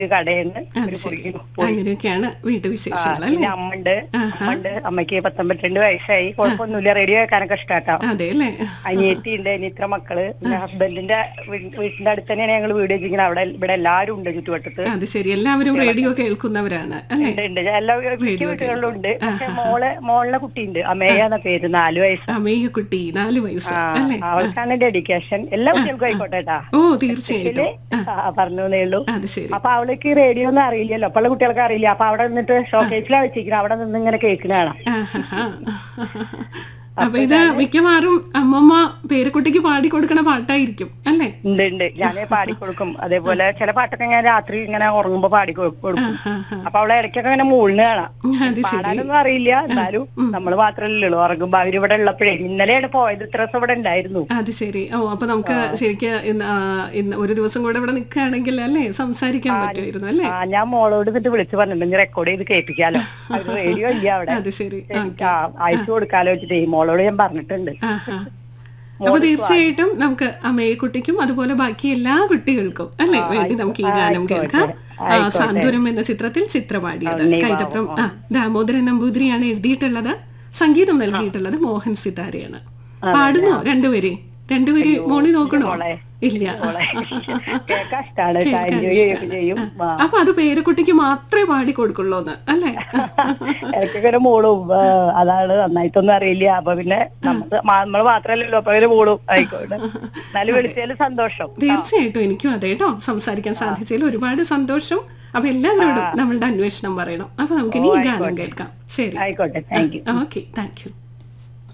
ഒരു കടയുണ്ട് അത് ഒരു ശരി പൊടിക്ക് പോയി അങ്ങനെയൊക്കെയാണ് ആ, വീട്ടുവിശേഷങ്ങൾ പിന്നെ അല്ലേ അമ്മണ്ട് ആഹാ. അമ്മണ്ട് അമ്മയ്ക്ക് പത്തൊമ്പത്തിരണ്ട് വയസ്സായി കുഴപ്പമൊന്നുമില്ല റേഡിയോ കേൾക്കാനൊക്കെ ഇഷ്ടാട്ടോ അതെ അല്ലേ അനിയത്തി ഉണ്ട് അനിയത്ര മക്കള് പിന്നെ ഹസ്ബൻഡിന്റെ വീ- വീടിന്റെ അടുത്ത് തന്നെയാണ് ഞങ്ങൾ വീട് വെച്ചിരിക്കുന്നത് അവിടെ ഇവിടെ എല്ലാവരും ഉണ്ട് ചുറ്റുവട്ടത്ത് അത് ശരി എല്ലാവരും റേഡിയോ കേൾക്കുന്നവരാണ് അല്ലേ ഉണ്ട് ഉണ്ട് എല്ലാ മിക്ക വീട്ടുകളിലും ഉണ്ട് പക്ഷെ മോളെ മോളിലെ കുട്ടിയുണ്ട് അമേയ എന്ന പേര് നാല് വയസ്സ് അമേയ കുട്ടി നാല് വയസ്സ് ആ, അല്ലേ അവൾക്കാണ് ഡെഡിക്കേഷൻ എല്ലാ കുട്ടികൾക്കും ആയിക്കോട്ടെ കേട്ടാ ഓ തീർച്ചയായിട്ടും പറഞ്ഞു ഉള്ളൂ അത് ശരി അപ്പൊ അവൾക്ക് റേഡിയോ ഒന്നും അറിയില്ലല്ലോ അപ്പൊ ഉള്ള കുട്ടികൾക്ക് അറിയില്ല അപ്പൊ അവിടെ നിന്നിട്ട് ഷോക്കേസിലാണ് വെച്ചിരിക്കുന്നത് അവിടെ നിന്ന് ഇങ്ങനെ കേൾക്കുന്ന കാണാം ആഹാഹാ. അപ്പൊ ഇത് മിക്കവാറും അമ്മമ്മ പേരക്കുട്ടിക്ക് പാടി കൊടുക്കണ പാട്ടായിരിക്കും അല്ലേ ഉണ്ട് ഉണ്ട് ഞാൻ പാടിക്കൊടുക്കും അതേപോലെ ചില പാട്ടൊക്കെ ഞാൻ രാത്രി ഇങ്ങനെ ഉറങ്ങുമ്പോ പാടി കൊ- കൊടുക്കും ആഹാഹാ. അപ്പൊ അവളെ ഇടയ്ക്കൊക്കെ ഇങ്ങനെ മൂളിന് കാണാം അത് ശരി പാടാനൊന്നും അറിയില്ല എന്നാലും നമ്മൾ മാത്രമല്ലല്ലോ ഉറങ്ങുമ്പോ അവരിവിടെ ഉള്ളപ്പോഴേ ഇന്നലെയാണ് പോയത് ഇത്ര ദിവസം ഇവിടെ ഉണ്ടായിരുന്നു അത് ശരി ഓ അപ്പൊ നമുക്ക് ശരിക്ക് ഇന്ന് ആ, ഇന്ന് ഒരു ദിവസം കൂടെ ഇവിടെ നിൽക്കുകയാണെങ്കിൽ അല്ലേ സംസാരിക്കാൻ പറ്റുമായിരുന്നു അല്ലേ ആ ഞാൻ മോളോട് എന്നിട്ട് വിളിച്ചു പറഞ്ഞിട്ടുണ്ടെങ്കിൽ റെക്കോർഡ് ചെയ്ത് കേൾപ്പിക്കാലോ അവര് റേഡിയോ ഇല്ല അവിടെ അത് ശരി എനിക്ക് ആ, അയച്ചു കൊടുക്കാലോ വെച്ചിട്ട് മോളോട് ഞാൻ പറഞ്ഞിട്ടുണ്ട് ആഹാ. അപ്പൊ തീർച്ചയായിട്ടും നമുക്ക് അമ്മയെക്കുട്ടിക്കും അതുപോലെ ബാക്കി എല്ലാ കുട്ടികൾക്കും അല്ലേ വേണ്ടി നമുക്ക് ഈ ഗാനം കേൾക്കാം ആ, സാന്ത്വനം എന്ന ചിത്രത്തിൽ ചിത്രപാടിയത് കൈതപ്രം ആ ദാമോദരൻ നമ്പൂതിരിയാണ് എഴുതിയിട്ടുള്ളത് സംഗീതം നൽകിയിട്ടുള്ളത് മോഹൻ സിതാരയാണ് പാടുന്നോ രണ്ടുപേരെ രണ്ടുപേരെ മോളി നോക്കണോ മോളെ. ഇല്ല മോളെ കേൾക്കാൻ ഇഷ്ടാണ് എൻജോയ് ചെയ്യുകയൊക്കെ ചെയ്യും ആ. അപ്പൊ അത് പേരക്കുട്ടിക്ക് മാത്രമേ പാടി കൊടുക്കുള്ളൂന്ന് അല്ലേ എനിക്കിങ്ങനെ മോളും ആ, അതാണ് നന്നായിട്ടൊന്നും അറിയില്ല അപ്പൊ പിന്നെ നമുക്ക് നമ്മൾ മാത്രല്ലല്ലോ അപ്പൊ അവര് മോളും ആയിക്കോട്ടെ എന്നാലും വിളിച്ചതിൽ സന്തോഷം തീർച്ചയായിട്ടും എനിക്കും അതെ കേട്ടോ സംസാരിക്കാൻ സാധിച്ചതിൽ ഒരുപാട് സന്തോഷം അപ്പൊ എല്ലാവരോടും നമ്മളുടെ അന്വേഷണം പറയണം അപ്പൊ നമുക്ക് ഇനി ഈ ഗാനം കേൾക്കാം ശരി ആയിക്കോട്ടെ thank you okay thank U